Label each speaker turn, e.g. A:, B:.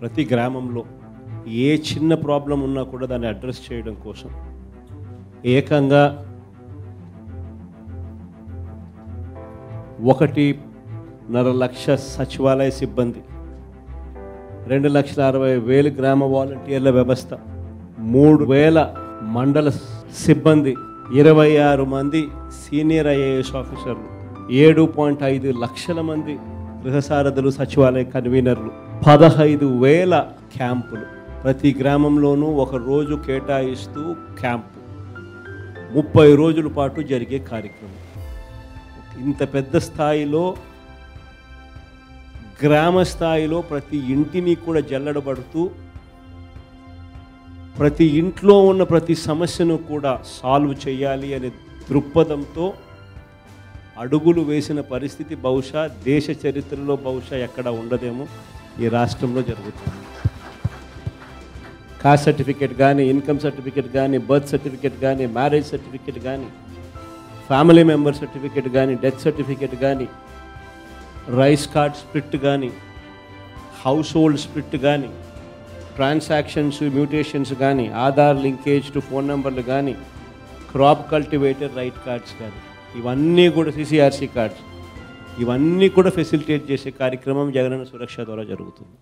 A: ప్రతి గ్రామంలో ఏ చిన్న ప్రాబ్లం ఉన్నా కూడా దాన్ని అడ్రస్ చేయడం కోసం ఏకంగా ఒకటిన్నర లక్ష సచివాలయ సిబ్బంది రెండు లక్షల అరవై వేలు గ్రామ వాలంటీర్ల వ్యవస్థ మూడు వేల మండల సిబ్బంది ఇరవై ఆరు మంది సీనియర్ ఐఏఎస్ ఆఫీసర్లు ఏడు పాయింట్ ఐదు లక్షల మంది గృహసారథులు సచివాలయ కన్వీనర్లు పదహైదు వేల క్యాంపులు ప్రతి గ్రామంలోనూ ఒక రోజు కేటాయిస్తూ క్యాంపు ముప్పై రోజుల పాటు జరిగే కార్యక్రమం ఇంత పెద్ద స్థాయిలో గ్రామ స్థాయిలో ప్రతి ఇంటిని కూడా జల్లడబడుతూ ప్రతి ఇంట్లో ఉన్న ప్రతి సమస్యను కూడా సాల్వ్ చేయాలి అనే దృక్పథంతో అడుగులు వేసిన పరిస్థితి బహుశా దేశ చరిత్రలో బహుశా ఎక్కడ ఉండదేమో ఈ రాష్ట్రంలో జరుగుతుంది కాస్ట్ సర్టిఫికేట్ కానీ ఇన్కమ్ సర్టిఫికేట్ కానీ బర్త్ సర్టిఫికేట్ కానీ మ్యారేజ్ సర్టిఫికేట్ కానీ ఫ్యామిలీ మెంబర్ సర్టిఫికేట్ కానీ డెత్ సర్టిఫికేట్ కానీ రైస్ కార్డ్ స్ప్లిట్ కానీ హౌస్ హోల్డ్ స్ప్లిట్ కానీ ట్రాన్సాక్షన్స్ మ్యూటేషన్స్ కానీ ఆధార్ లింకేజ్ టు ఫోన్ నెంబర్లు కానీ క్రాప్ కల్టివేటర్ రైట్ కార్డ్స్ కానీ ఇవన్నీ కూడా సిసిఆర్సీ కార్డ్స్ ఇవన్నీ కూడా ఫెసిలిటేట్ చేసే కార్యక్రమం జగనన్న సురక్ష ద్వారా జరుగుతుంది